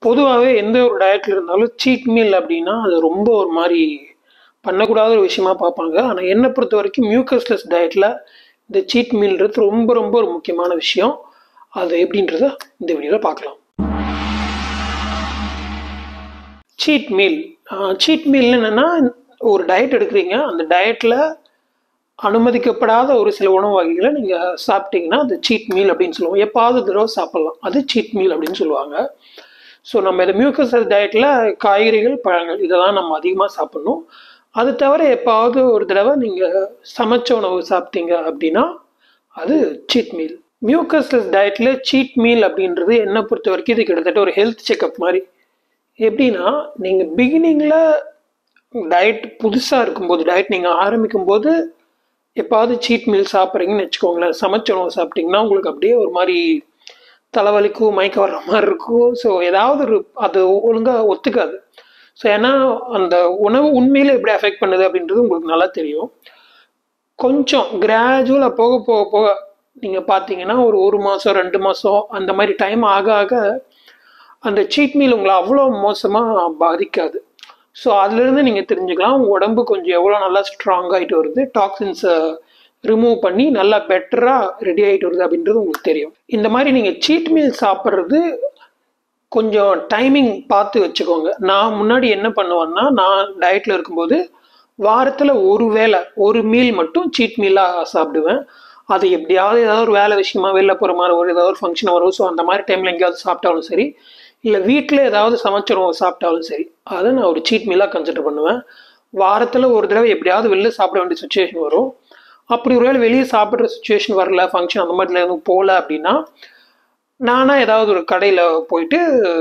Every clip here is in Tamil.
பொதுவாகவே எந்த ஒரு டயட்டில் இருந்தாலும் சீட் மீல் அப்படின்னா அது ரொம்ப ஒரு மாதிரி பண்ணக்கூடாத ஒரு விஷயமா பார்ப்பாங்க ஆனால் என்னை பொறுத்த வரைக்கும் மியூக்கஸ்லெஸ் டயட்டில் இந்த சீட் மீல்ன்றது ரொம்ப ரொம்ப ஒரு முக்கியமான விஷயம் அது எப்படின்றத இந்த வீடியோவில் பார்க்கலாம் சீட் மீல் சீட் மீல் என்னென்னா ஒரு டயட் எடுக்கிறீங்க அந்த டயட்டில் அனுமதிக்கப்படாத ஒரு சில உணவு வகைகளை நீங்கள் சாப்பிட்டீங்கன்னா அது சீட் மீல் அப்படின்னு சொல்லுவோம் எப்பாவது தடவை சாப்பிட்லாம் அது சீட் மீல் அப்படின்னு சொல்லுவாங்க ஸோ நம்ம இந்த மியூக்கஸ் டயட்டில் காய்கறிகள் பழங்கள் இதெல்லாம் நம்ம அதிகமாக சாப்பிட்ணும் அது தவிர எப்பாவது ஒரு தடவை நீங்கள் சமைச்ச உணவு சாப்பிட்டீங்க அப்படின்னா அது சீட் மீல் மியூக்கஸ்லெஸ் டயட்டில் சீட் மீல் அப்படின்றது என்னை பொறுத்த வரைக்கும் இது கிட்டத்தட்ட ஒரு ஹெல்த் செக்அப் மாதிரி எப்படின்னா நீங்கள் பிகினிங்கில் டயட் புதுசாக இருக்கும்போது டயட் நீங்கள் ஆரம்பிக்கும் போது எப்பாவது சீட் மீல் சாப்பிட்றீங்கன்னு வச்சுக்கோங்களேன் சமைச்ச உணவு சாப்பிட்டீங்கன்னா உங்களுக்கு அப்படியே ஒரு மாதிரி தலைவலிக்கும் மயக்க வர்ற மாதிரி இருக்கும் ஸோ ஏதாவது ஒரு அது ஒழுங்காக ஒத்துக்காது ஸோ ஏன்னா அந்த உணவு உண்மையில் எப்படி அஃபெக்ட் பண்ணுது அப்படின்றது உங்களுக்கு நல்லா தெரியும் கொஞ்சம் கிராஜுவலாக போக போக போக நீங்கள் பார்த்தீங்கன்னா ஒரு ஒரு மாதம் ரெண்டு மாதம் அந்த மாதிரி டைம் ஆக ஆக அந்த சீட் மீல் உங்களை அவ்வளோ மோசமாக பாதிக்காது ஸோ அதுலேருந்து நீங்கள் தெரிஞ்சுக்கலாம் உங்கள் உடம்பு கொஞ்சம் எவ்வளோ நல்லா ஸ்ட்ராங் ஆகிட்டு வருது டாக்ஸின்ஸை ரிமூவ் பண்ணி நல்லா பெட்டராக ரெடி ஆகிட்டு வருது அப்படின்றது உங்களுக்கு தெரியும் இந்த மாதிரி நீங்கள் சீட் மீல் சாப்பிட்றது கொஞ்சம் டைமிங் பார்த்து வச்சுக்கோங்க நான் முன்னாடி என்ன பண்ணுவேன்னா நான் டயட்டில் இருக்கும்போது வாரத்தில் ஒரு வேளை ஒரு மீல் மட்டும் சீட் மீலாக சாப்பிடுவேன் அது எப்படியாவது ஏதாவது ஒரு வேலை விஷயமா வெளில போகிற மாதிரி ஒரு ஏதாவது ஒரு ஃபங்க்ஷன் வரும் ஸோ அந்த மாதிரி டைமில் எங்கேயாவது சாப்பிட்டாலும் சரி இல்லை வீட்டில் ஏதாவது சமைச்சிரும் சாப்பிட்டாலும் சரி அதை நான் ஒரு சீட் மீலாக கன்சிடர் பண்ணுவேன் வாரத்தில் ஒரு தடவை எப்படியாவது வெளில சாப்பிட வேண்டிய சுச்சுவேஷன் வரும் அப்படி ஒருவேளை வெளியே சாப்பிட்ற சுச்சுவேஷன் வரல ஃபங்க்ஷன் அந்த மாதிரில எதுவும் போகல அப்படின்னா நானாக ஏதாவது ஒரு கடையில் போயிட்டு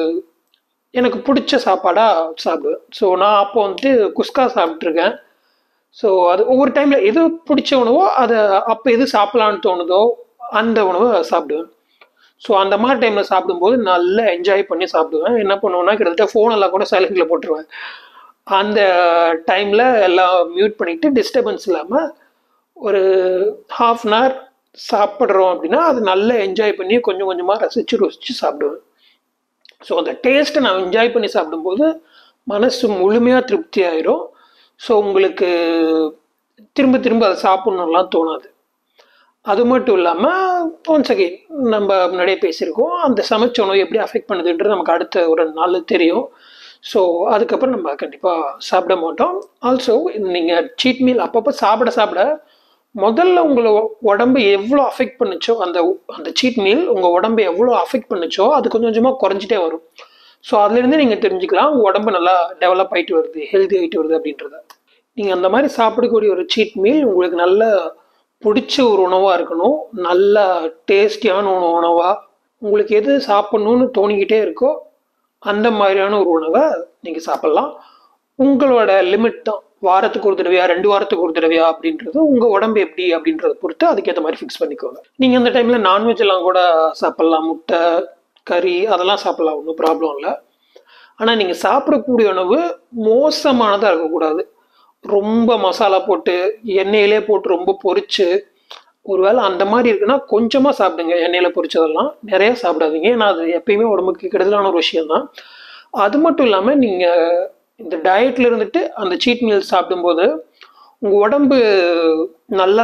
எனக்கு பிடிச்ச சாப்பாடாக சாப்பிடுவேன் ஸோ நான் அப்போ வந்துட்டு குஸ்கா சாப்பிட்ருக்கேன் ஸோ அது ஒவ்வொரு டைமில் எது பிடிச்ச உணவோ அதை அப்போ எது சாப்பிட்லான்னு தோணுதோ அந்த உணவை சாப்பிடுவேன் ஸோ அந்த மாதிரி டைமில் சாப்பிடும்போது நல்லா என்ஜாய் பண்ணி சாப்பிடுவேன் என்ன பண்ணுவேன்னா கிட்டத்தட்ட ஃபோனெல்லாம் கூட சைலண்டில் போட்டுருவேன் அந்த டைமில் எல்லாம் மியூட் பண்ணிவிட்டு டிஸ்டர்பன்ஸ் இல்லாமல் ஒரு ஹாஃப் அன் ஹவர் சாப்பிட்றோம் அப்படின்னா அது நல்லா என்ஜாய் பண்ணி கொஞ்சம் கொஞ்சமாக ரசித்து ருசித்து சாப்பிடுவேன் ஸோ அந்த டேஸ்ட்டை நான் என்ஜாய் பண்ணி சாப்பிடும்போது மனசு முழுமையாக திருப்தி ஆயிரும் ஸோ உங்களுக்கு திரும்ப திரும்ப அதை சாப்பிட்ணுலாம் தோணாது அது மட்டும் இல்லாமல் ஒன்ஸ் அகெயின் நம்ம முன்னாடியே பேசியிருக்கோம் அந்த சமைச்ச உணவு எப்படி அஃபெக்ட் பண்ணுதுன்றது நமக்கு அடுத்த ஒரு நாள் தெரியும் ஸோ அதுக்கப்புறம் நம்ம கண்டிப்பாக சாப்பிட மாட்டோம் ஆல்சோ நீங்கள் சீட் மீல் அப்பப்போ சாப்பிட சாப்பிட முதல்ல உங்களை உடம்பு எவ்வளோ அஃபெக்ட் பண்ணுச்சோ அந்த அந்த சீட் மீல் உங்கள் உடம்பு எவ்வளோ அஃபெக்ட் பண்ணுச்சோ அது கொஞ்சம் கொஞ்சமாக குறைஞ்சிட்டே வரும் ஸோ அதுலேருந்து நீங்கள் தெரிஞ்சுக்கலாம் உங்கள் உடம்பு நல்லா டெவலப் ஆகிட்டு வருது ஹெல்தி ஆகிட்டு வருது அப்படின்றத நீங்கள் அந்த மாதிரி சாப்பிடக்கூடிய ஒரு சீட் மீல் உங்களுக்கு நல்ல பிடிச்ச ஒரு உணவாக இருக்கணும் நல்ல டேஸ்டியான ஒரு உணவாக உங்களுக்கு எது சாப்பிட்ணுன்னு தோணிக்கிட்டே இருக்கோ அந்த மாதிரியான ஒரு உணவை நீங்கள் சாப்பிட்லாம் உங்களோட லிமிட் தான் வாரத்துக்கு ஒரு தடவையா ரெண்டு வாரத்துக்கு ஒரு தடவையா அப்படின்றது உங்கள் உடம்பு எப்படி அப்படின்றத பொறுத்து அதுக்கேற்ற மாதிரி ஃபிக்ஸ் பண்ணிக்கோங்க நீங்கள் அந்த டைமில் நான்வெஜ் எல்லாம் கூட சாப்பிட்லாம் முட்டை கறி அதெல்லாம் சாப்பிட்லாம் ஒன்றும் ப்ராப்ளம் இல்லை ஆனால் நீங்கள் சாப்பிடக்கூடிய உணவு மோசமானதாக இருக்கக்கூடாது ரொம்ப மசாலா போட்டு எண்ணெயிலே போட்டு ரொம்ப பொரிச்சு ஒருவேளை அந்த மாதிரி இருக்குன்னா கொஞ்சமாக சாப்பிடுங்க எண்ணெயில் பொரிச்சதெல்லாம் நிறைய சாப்பிடாதீங்க ஏன்னா அது எப்பயுமே உடம்புக்கு கெடுதலான ஒரு விஷயம்தான் அது மட்டும் இல்லாமல் நீங்கள் இந்த டயட்டில் இருந்துட்டு அந்த சீட் மீல் சாப்பிடும்போது உங்கள் உடம்பு நல்லா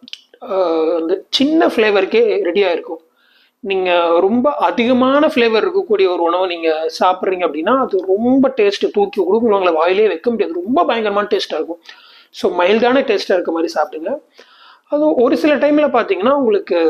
அந்த சின்ன ஃப்ளேவருக்கே ரெடியாக இருக்கும் நீங்கள் ரொம்ப அதிகமான ஃப்ளேவர் இருக்கக்கூடிய ஒரு உணவை நீங்கள் சாப்பிட்றீங்க அப்படின்னா அது ரொம்ப டேஸ்ட்டு தூக்கி கொடுக்கும் உங்களை வாயிலே வைக்க முடியாது ரொம்ப பயங்கரமான டேஸ்ட்டாக இருக்கும் ஸோ மைல்டான டேஸ்ட்டாக இருக்க மாதிரி சாப்பிடுங்க அது ஒரு சில டைமில் பார்த்தீங்கன்னா உங்களுக்கு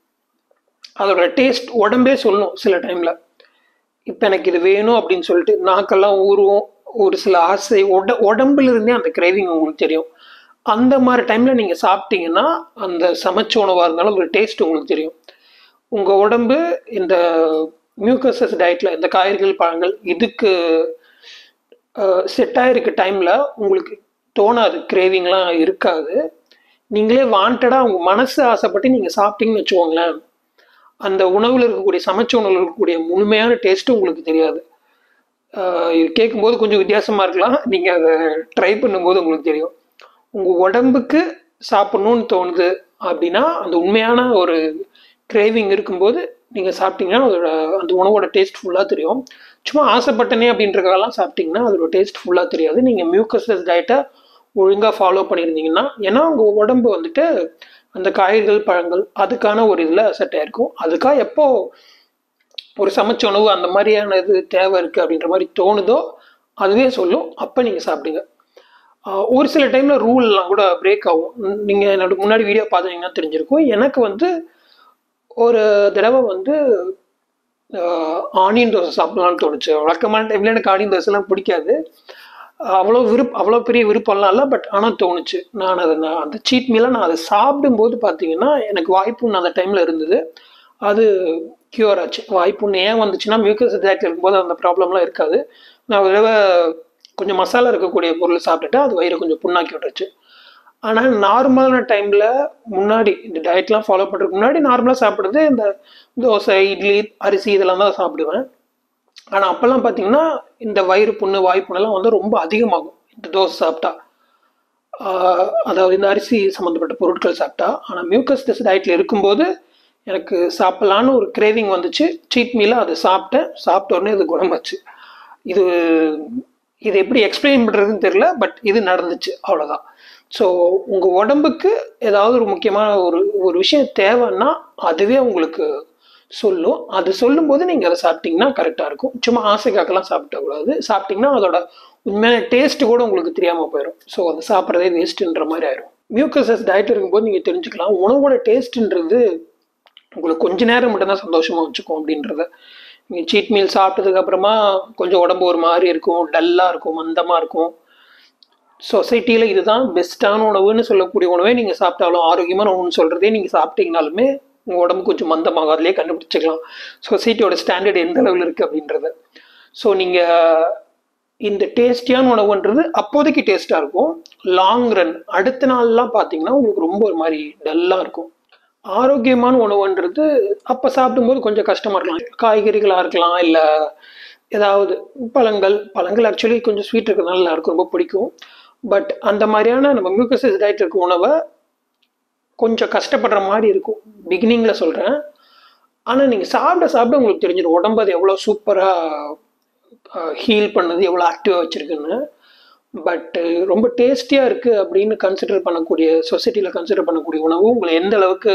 அதோட டேஸ்ட் உடம்பே சொல்லணும் சில டைமில் இப்போ எனக்கு இது வேணும் அப்படின்னு சொல்லிட்டு நாக்கெல்லாம் ஊறுவோம் ஒரு சில ஆசை உட உடம்புல இருந்தே அந்த கிரேவிங் உங்களுக்கு தெரியும் அந்த மாதிரி டைமில் நீங்கள் சாப்பிட்டீங்கன்னா அந்த சமைச்ச உணவாக இருந்தாலும் ஒரு டேஸ்ட் உங்களுக்கு தெரியும் உங்கள் உடம்பு இந்த மியூக்கசஸ் டயட்டில் இந்த காய்கறிகள் பழங்கள் இதுக்கு செட் ஆகிருக்க டைமில் உங்களுக்கு தோணாது கிரேவிங்லாம் இருக்காது நீங்களே வாண்டடாக உங்கள் மனசு ஆசைப்பட்டு நீங்கள் சாப்பிட்டீங்கன்னு வச்சுக்கோங்களேன் அந்த உணவில் இருக்கக்கூடிய சமைச்ச உணவில் இருக்கக்கூடிய முழுமையான டேஸ்ட்டு உங்களுக்கு தெரியாது இது கேட்கும்போது கொஞ்சம் வித்தியாசமாக இருக்கலாம் நீங்கள் அதை ட்ரை பண்ணும்போது உங்களுக்கு தெரியும் உங்கள் உடம்புக்கு சாப்பிட்ணுன்னு தோணுது அப்படின்னா அந்த உண்மையான ஒரு கிரேவிங் இருக்கும்போது நீங்கள் சாப்பிட்டீங்கன்னா அதோட அந்த உணவோட டேஸ்ட் ஃபுல்லாக தெரியும் சும்மா ஆசைப்பட்டனே அப்படின்றக்காகலாம் சாப்பிட்டீங்கன்னா அதோட டேஸ்ட் ஃபுல்லாக தெரியாது நீங்கள் மியூக்கஸ்லெஸ் டயட்டை ஒழுங்காக ஃபாலோ பண்ணியிருந்தீங்கன்னா ஏன்னா உங்கள் உடம்பு வந்துட்டு அந்த காய்கறிகள் பழங்கள் அதுக்கான ஒரு இதில் செட் ஆயிருக்கும் அதுக்காக எப்போ ஒரு சமைச்ச உணவு அந்த மாதிரியான இது தேவை இருக்குது அப்படின்ற மாதிரி தோணுதோ அதுவே சொல்லும் அப்போ நீங்கள் சாப்பிடுங்க ஆஹ் ஒரு சில டைமில் ரூல்லாம் கூட பிரேக் ஆகும் நீங்கள் என்னோட முன்னாடி வீடியோ பார்த்தீங்கன்னா தெரிஞ்சிருக்கும் எனக்கு வந்து ஒரு தடவை வந்து ஆனியன் தோசை சாப்பிடலாம்னு தோணுச்சு வழக்கமான டைமில் எனக்கு ஆனியன் தோசைலாம் பிடிக்காது அவ்வளோ விருப்ப அவ்வளோ பெரிய விருப்பம்லாம் இல்லை பட் ஆனால் தோணுச்சு நான் அதை நான் அந்த சீட் மீலை நான் அதை சாப்பிடும்போது பார்த்தீங்கன்னா எனக்கு வாய்ப்புன்னு அந்த டைமில் இருந்தது அது க்யூர் ஆச்சு வாய்ப்புன்னு ஏன் வந்துச்சுன்னா மியூக்கஸ் டயட்டில் இருக்கும்போது அந்த ப்ராப்ளம்லாம் இருக்காது நான் ஒரு தடவை கொஞ்சம் மசாலா இருக்கக்கூடிய பொருள் சாப்பிட்டுட்டு அது வயிறை கொஞ்சம் புண்ணாக்கி விட்டுருச்சு ஆனால் நார்மலான டைமில் முன்னாடி இந்த டயட்லாம் ஃபாலோ பண்ணுறதுக்கு முன்னாடி நார்மலாக சாப்பிட்றது இந்த தோசை இட்லி அரிசி இதெல்லாம் தான் சாப்பிடுவேன் ஆனால் அப்போல்லாம் பார்த்தீங்கன்னா இந்த வயிறு புண்ணு வாய் புண்ணெல்லாம் வந்து ரொம்ப அதிகமாகும் இந்த தோசை சாப்பிட்டா ஆஹ் அதாவது இந்த அரிசி சம்மந்தப்பட்ட பொருட்கள் சாப்பிட்டா ஆனால் மியூக்கஸ் டெஸ்ட் டயட்டில் இருக்கும்போது எனக்கு சாப்பிட்லான்னு ஒரு கிரேவிங் வந்துச்சு சீட் மீலாக அதை சாப்பிட்டேன் சாப்பிட்ட உடனே இது குணமாச்சு இது இது எப்படி எக்ஸ்பிளைன் பண்ணுறதுன்னு தெரியல பட் இது நடந்துச்சு அவ்வளோதான் ஸோ உங்கள் உடம்புக்கு ஏதாவது ஒரு முக்கியமான ஒரு ஒரு விஷயம் தேவைன்னா அதுவே உங்களுக்கு சொல்லும் அது சொல்லும்போது நீங்கள் அதை சாப்பிட்டீங்கன்னா கரெக்டாக இருக்கும் சும்மா ஆசைக்காக்கெல்லாம் சாப்பிடக்கூடாது சாப்பிட்டீங்கன்னா அதோட உண்மையான டேஸ்ட் கூட உங்களுக்கு தெரியாமல் போயிடும் ஸோ அதை சாப்பிட்றதே வேஸ்ட்டுன்ற மாதிரி ஆயிடும் மியூக்கசஸ் டயட் இருக்கும்போது நீங்கள் தெரிஞ்சுக்கலாம் உணவோட டேஸ்ட்டுன்றது உங்களுக்கு கொஞ்ச நேரம் மட்டும்தான் சந்தோஷமாக வச்சுக்கும் அப்படின்றத நீங்கள் சீட் மீல் சாப்பிட்டதுக்கு அப்புறமா கொஞ்சம் உடம்பு ஒரு மாதிரி இருக்கும் டல்லாக இருக்கும் மந்தமாக இருக்கும் சொசைட்டியில் இதுதான் பெஸ்ட்டான உணவுன்னு சொல்லக்கூடிய உணவே நீங்கள் சாப்பிட்டாலும் ஆரோக்கியமான உணவுன்னு சொல்கிறதே நீங்கள் சாப்பிட்டீங்கனாலுமே உங்கள் உடம்பு கொஞ்சம் மந்தமாகும் அதிலே கண்டுபிடிச்சிக்கலாம் சொசைட்டியோட ஸ்டாண்டர்ட் எந்த அளவில் இருக்குது அப்படின்றத ஸோ நீங்கள் இந்த டேஸ்டியான உணவுன்றது அப்போதைக்கு டேஸ்ட்டாக இருக்கும் லாங் ரன் அடுத்த நாள்லாம் பார்த்தீங்கன்னா உங்களுக்கு ரொம்ப ஒரு மாதிரி டல்லாக இருக்கும் ஆரோக்கியமான உணவுன்றது அப்போ சாப்பிடும்போது கொஞ்சம் கஷ்டமாக இருக்கலாம் காய்கறிகளாக இருக்கலாம் இல்லை ஏதாவது பழங்கள் பழங்கள் ஆக்சுவலி கொஞ்சம் ஸ்வீட் இருக்கிறதுனால எல்லாருக்கும் ரொம்ப பிடிக்கும் பட் அந்த மாதிரியான நம்ம மியூக்கசஸ் டயட் இருக்க உணவை கொஞ்சம் கஷ்டப்படுற மாதிரி இருக்கும் பிகினிங்கில் சொல்கிறேன் ஆனால் நீங்கள் சாப்பிட சாப்பிட உங்களுக்கு தெரிஞ்சிடும் உடம்பு அது எவ்வளோ சூப்பராக ஹீல் பண்ணது எவ்வளோ ஆக்டிவாக வச்சுருக்குன்னு பட்டு ரொம்ப டேஸ்டியாக இருக்குது அப்படின்னு கன்சிடர் பண்ணக்கூடிய சொசைட்டியில் கன்சிடர் பண்ணக்கூடிய உணவு உங்களை எந்த அளவுக்கு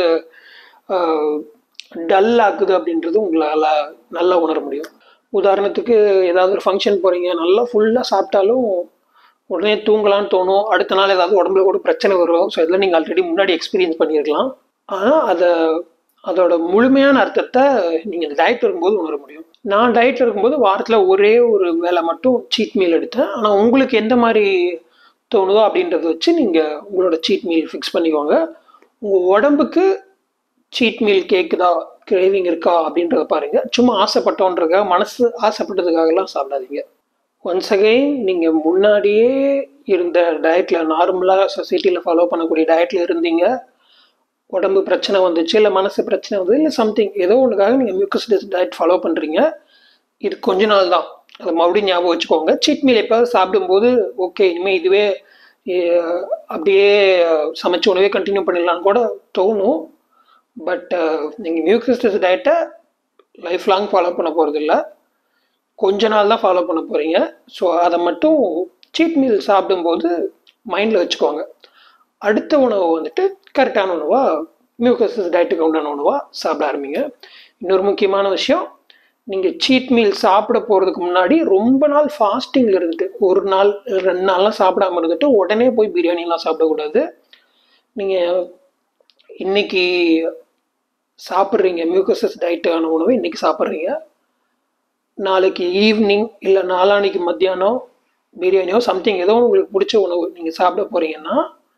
டல் ஆக்குது அப்படின்றது உங்களால் நல்லா உணர முடியும் உதாரணத்துக்கு ஏதாவது ஒரு ஃபங்க்ஷன் போகிறீங்க நல்லா ஃபுல்லாக சாப்பிட்டாலும் உடனே தூங்கலான்னு தோணும் அடுத்த நாள் ஏதாவது உடம்புல கூட பிரச்சனை வரும் ஸோ இதெல்லாம் நீங்கள் ஆல்ரெடி முன்னாடி எக்ஸ்பீரியன்ஸ் பண்ணியிருக்கலாம் ஆனால் அதை அதோட முழுமையான அர்த்தத்தை நீங்கள் இந்த டயட் இருக்கும்போது உணர முடியும் நான் டயட்டில் இருக்கும்போது வாரத்தில் ஒரே ஒரு வேலை மட்டும் சீட் மீல் எடுத்தேன் ஆனால் உங்களுக்கு எந்த மாதிரி தோணுதோ அப்படின்றத வச்சு நீங்கள் உங்களோட சீட் மீல் ஃபிக்ஸ் பண்ணிக்கோங்க உங்கள் உடம்புக்கு சீட் மீல் கேட்குதா கிரேவிங் இருக்கா அப்படின்றத பாருங்கள் சும்மா ஆசைப்பட்டோன்றதுக்காக மனசு ஆசைப்பட்டதுக்காகலாம் சாப்பிடாதீங்க ஒன்ஸ் அகைன் நீங்கள் முன்னாடியே இருந்த டயட்டில் நார்மலாக சொசைட்டியில் ஃபாலோ பண்ணக்கூடிய டயட்டில் இருந்தீங்க உடம்பு பிரச்சனை வந்துச்சு இல்லை மனசு பிரச்சனை வந்து இல்லை சம்திங் ஏதோ ஒன்றுக்காக நீங்கள் மியூக்கஸ் டயட் ஃபாலோ பண்ணுறீங்க இது கொஞ்ச நாள் தான் அதை மறுபடியும் ஞாபகம் வச்சுக்கோங்க சீட் மீல் எப்போ சாப்பிடும்போது ஓகே இனிமேல் இதுவே அப்படியே சமைச்ச உணவே கண்டினியூ பண்ணிடலான்னு கூட தோணும் பட் நீங்கள் மியூக்கஸ் டயட்டை லைஃப் லாங் ஃபாலோ பண்ண போகிறதில்ல கொஞ்ச நாள் தான் ஃபாலோ பண்ண போகிறீங்க ஸோ அதை மட்டும் சீட் மீல் சாப்பிடும்போது மைண்டில் வச்சுக்கோங்க அடுத்த உணவு வந்துட்டு கரெக்டான உணவாக மியூக்கஸ் டயட்டுக்கு உண்டான உணவாக சாப்பிட ஆரம்பிங்க இன்னொரு முக்கியமான விஷயம் நீங்கள் சீட் மீல் சாப்பிட போகிறதுக்கு முன்னாடி ரொம்ப நாள் ஃபாஸ்டிங்கில் இருந்துட்டு ஒரு நாள் ரெண்டு நாள்லாம் சாப்பிடாம இருந்துட்டு உடனே போய் பிரியாணிலாம் சாப்பிடக்கூடாது நீங்கள் இன்னைக்கு சாப்பிட்றீங்க மியூக்கசஸ் டயட்டான உணவை இன்னைக்கு சாப்பிட்றீங்க நாளைக்கு ஈவினிங் இல்லை நாளான்னைக்கு மத்தியானம் பிரியாணியோ சம்திங் ஏதோ உங்களுக்கு பிடிச்ச உணவு நீங்கள் சாப்பிட போகிறீங்கன்னா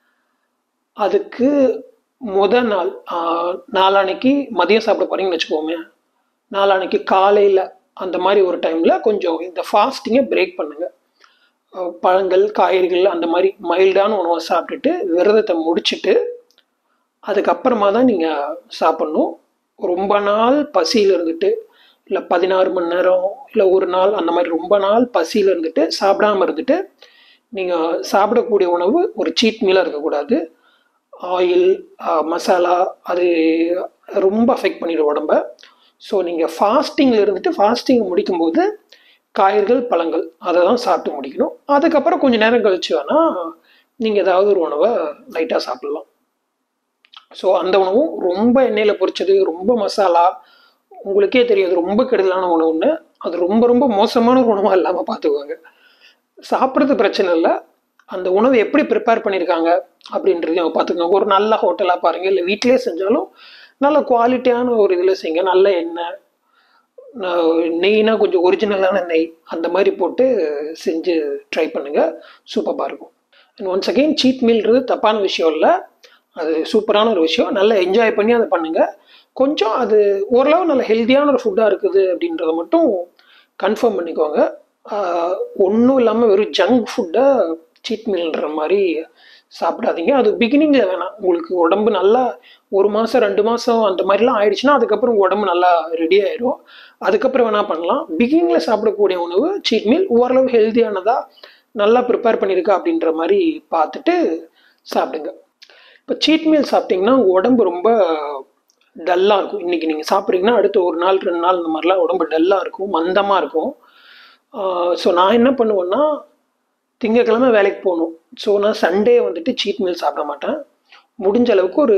அதுக்கு முத நாள் நாளான்னைக்கு மதியம் சாப்பிட போகிறீங்கன்னு வச்சுக்கோமே நாளான்னைக்கு காலையில் அந்த மாதிரி ஒரு டைமில் கொஞ்சம் இந்த ஃபாஸ்டிங்கை பிரேக் பண்ணுங்கள் பழங்கள் காய்கறிகள் அந்த மாதிரி மைல்டான உணவை சாப்பிட்டுட்டு விரதத்தை முடிச்சுட்டு அதுக்கப்புறமா தான் நீங்கள் சாப்பிட்ணும் ரொம்ப நாள் பசியில் இருந்துட்டு இல்லை பதினாறு மணி நேரம் இல்லை ஒரு நாள் அந்த மாதிரி ரொம்ப நாள் பசியில் இருந்துட்டு சாப்பிடாம இருந்துட்டு நீங்கள் சாப்பிடக்கூடிய உணவு ஒரு சீட் மீலாக இருக்கக்கூடாது ஆயில் மசாலா அது ரொம்ப அஃபெக்ட் பண்ணிடும் உடம்ப ஸோ நீங்கள் ஃபாஸ்டிங்கில் இருந்துட்டு ஃபாஸ்டிங் முடிக்கும்போது காய்கறிகள் பழங்கள் அதை தான் சாப்பிட்டு முடிக்கணும் அதுக்கப்புறம் கொஞ்சம் நேரம் கழிச்சு வேணால் நீங்கள் ஏதாவது ஒரு உணவை லைட்டாக சாப்பிட்லாம் ஸோ அந்த உணவும் ரொம்ப எண்ணெயில் பொரிச்சது ரொம்ப மசாலா உங்களுக்கே தெரியும் அது ரொம்ப கெடுதலான உணவுன்னு அது ரொம்ப ரொம்ப மோசமான ஒரு உணவாக இல்லாமல் பார்த்துக்குவாங்க சாப்பிட்றது பிரச்சனை இல்லை அந்த உணவு எப்படி ப்ரிப்பேர் பண்ணியிருக்காங்க அப்படின்றதையும் பார்த்துக்கோங்க ஒரு நல்ல ஹோட்டலாக பாருங்கள் இல்லை வீட்டிலே செஞ்சாலும் நல்ல குவாலிட்டியான ஒரு இதில் செய்யுங்க நல்ல எண்ணெய் நெய்னா கொஞ்சம் ஒரிஜினலான நெய் அந்த மாதிரி போட்டு செஞ்சு ட்ரை பண்ணுங்கள் சூப்பராக இருக்கும் அண்ட் ஒன்ஸ் அகெயின் சீட் மீல்ன்றது தப்பான விஷயம் இல்லை அது சூப்பரான ஒரு விஷயம் நல்லா என்ஜாய் பண்ணி அதை பண்ணுங்கள் கொஞ்சம் அது ஓரளவு நல்ல ஹெல்த்தியான ஒரு ஃபுட்டாக இருக்குது அப்படின்றத மட்டும் கன்ஃபார்ம் பண்ணிக்கோங்க ஒன்றும் இல்லாமல் வெறும் ஜங்க் ஃபுட்டை சீட் மீல்ன்ற மாதிரி சாப்பிடாதீங்க அது பிகினிங்கில் வேணாம் உங்களுக்கு உடம்பு நல்லா ஒரு மாதம் ரெண்டு மாதம் அந்த மாதிரிலாம் ஆயிடுச்சுன்னா அதுக்கப்புறம் உடம்பு நல்லா ரெடி ஆயிடும் அதுக்கப்புறம் வேணால் பண்ணலாம் பிகினிங்கில் சாப்பிடக்கூடிய உணவு சீட் மீல் ஓரளவு ஹெல்த்தியானதாக நல்லா ப்ரிப்பேர் பண்ணியிருக்கா அப்படின்ற மாதிரி பார்த்துட்டு சாப்பிடுங்க இப்போ சீட் மீல் சாப்பிட்டிங்கன்னா உங்கள் உடம்பு ரொம்ப டல்லாக இருக்கும் இன்றைக்கி நீங்கள் சாப்பிட்றீங்கன்னா அடுத்து ஒரு நாள் ரெண்டு நாள் இந்த மாதிரிலாம் உடம்பு டல்லாக இருக்கும் மந்தமாக இருக்கும் ஸோ நான் என்ன பண்ணுவேன்னா திங்கக்கிழமை வேலைக்கு போகணும் ஸோ நான் சண்டே வந்துட்டு சீட் மீல் சாப்பிட மாட்டேன் முடிஞ்ச அளவுக்கு ஒரு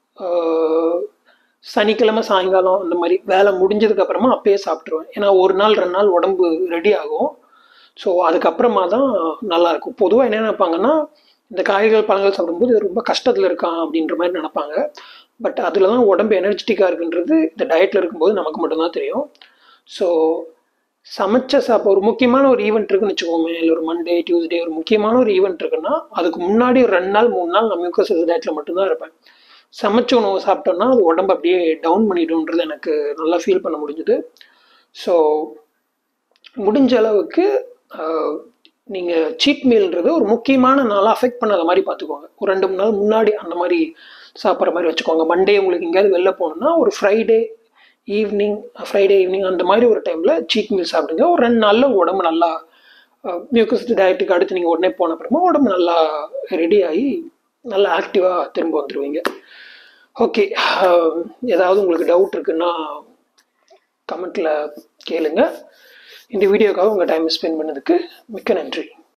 சனிக்கிழமை சாயங்காலம் அந்த மாதிரி வேலை முடிஞ்சதுக்கப்புறமா அப்பயே சாப்பிட்ருவேன் ஏன்னா ஒரு நாள் ரெண்டு நாள் உடம்பு ரெடி ஆகும் ஸோ அதுக்கப்புறமா தான் நல்லாயிருக்கும் பொதுவாக என்ன நினைப்பாங்கன்னா இந்த காய்கறிகள் பழங்கள் சாப்பிடும்போது இது ரொம்ப கஷ்டத்தில் இருக்கான் அப்படின்ற மாதிரி நினைப்பாங்க பட் அதில் தான் உடம்பு எனர்ஜெட்டிக்காக இருக்குன்றது இந்த டயட்டில் இருக்கும்போது நமக்கு மட்டும்தான் தெரியும் ஸோ சமைச்ச சாப்பிட ஒரு முக்கியமான ஒரு ஈவெண்ட் இருக்குன்னு வச்சுக்கோமே இல்லை ஒரு மண்டே டியூஸ்டே ஒரு முக்கியமான ஒரு ஈவெண்ட் இருக்குன்னா அதுக்கு முன்னாடி ஒரு ரெண்டு நாள் மூணு நாள் நான் மியூக்கஸ் டயட்டில் மட்டும்தான் இருப்பேன் சமைச்ச உணவு சாப்பிட்டோன்னா அது உடம்பு அப்படியே டவுன் பண்ணிடுன்றது எனக்கு நல்லா ஃபீல் பண்ண முடிஞ்சுது ஸோ முடிஞ்ச அளவுக்கு நீங்கள் சீட் மீல்ன்றது ஒரு முக்கியமான நாளாக அஃபெக்ட் பண்ணாத மாதிரி பார்த்துக்கோங்க ஒரு ரெண்டு மூணு நாள் முன்னாடி அந்த மாதிரி சாப்பிட்ற மாதிரி வச்சுக்கோங்க மண்டே உங்களுக்கு எங்கேயாவது வெளில போகணுன்னா ஒரு ஃப்ரைடே ஈவினிங் ஃப்ரைடே ஈவினிங் அந்த மாதிரி ஒரு டைமில் சீட் மீல் சாப்பிடுங்க ஒரு ரெண்டு நாளில் உடம்பு நல்லா மியூக்கஸ் டயட்டுக்கு அடுத்து நீங்கள் உடனே போன அப்புறமா உடம்பு நல்லா ரெடி ஆகி நல்லா ஆக்டிவாக திரும்ப வந்துடுவீங்க ஓகே ஏதாவது உங்களுக்கு டவுட் இருக்குன்னா கமெண்ட்டில் கேளுங்க இந்த வீடியோக்காக உங்கள் டைம் ஸ்பெண்ட் பண்ணதுக்கு மிக்க நன்றி